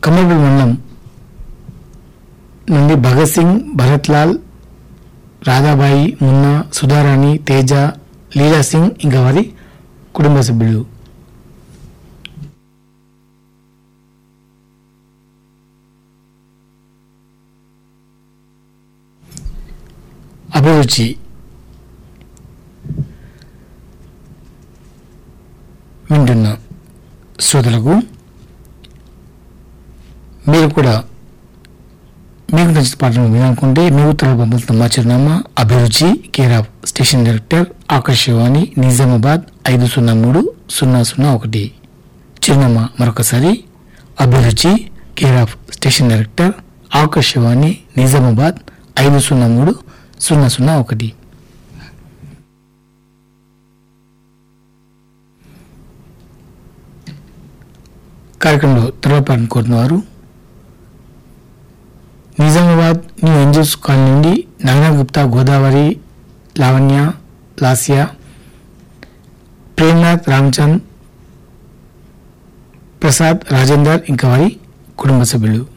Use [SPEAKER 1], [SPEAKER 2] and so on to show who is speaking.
[SPEAKER 1] కమ్మపల్లి మండలం నుండి భగత్ సింగ్ భరత్ లాల్ రాధాబాయి మున్నా సుధారాణి తేజ లీలా సింగ్ ఇంకా వారి కుటుంబ సభ్యులు అభిరుచి వింటున్న శ్రోతలకు మీరు కూడా మీకు నచ్చిన పాటను వినాలనుకుంటే మీ ఉత్తరాలు పంపుతున్న మా చిరునామా Abhiruchi care of station director Akashvani Nizamabad ఐదు సున్నా మూడు సున్నా సున్నా ఒకటి చిరునామా మరొకసారి Abhiruchi care of station director Akashvani Nizamabad ఐదు సున్నా మూడు సున్నా సున్నా ఒకటి కార్యక్రమంలో తర్వాత పాటను కోరుతున్నవారు నిజామాబాద్ న్యూ ఎంజిల్స్ కాలనీ నుండి నగనా గుప్తా గోదావరి లావణ్య లాస్య ప్రేమ్నాథ్ రామచంద్ ప్రసాద్ రాజేందర్ ఇంకా వారి కుటుంబ సభ్యులు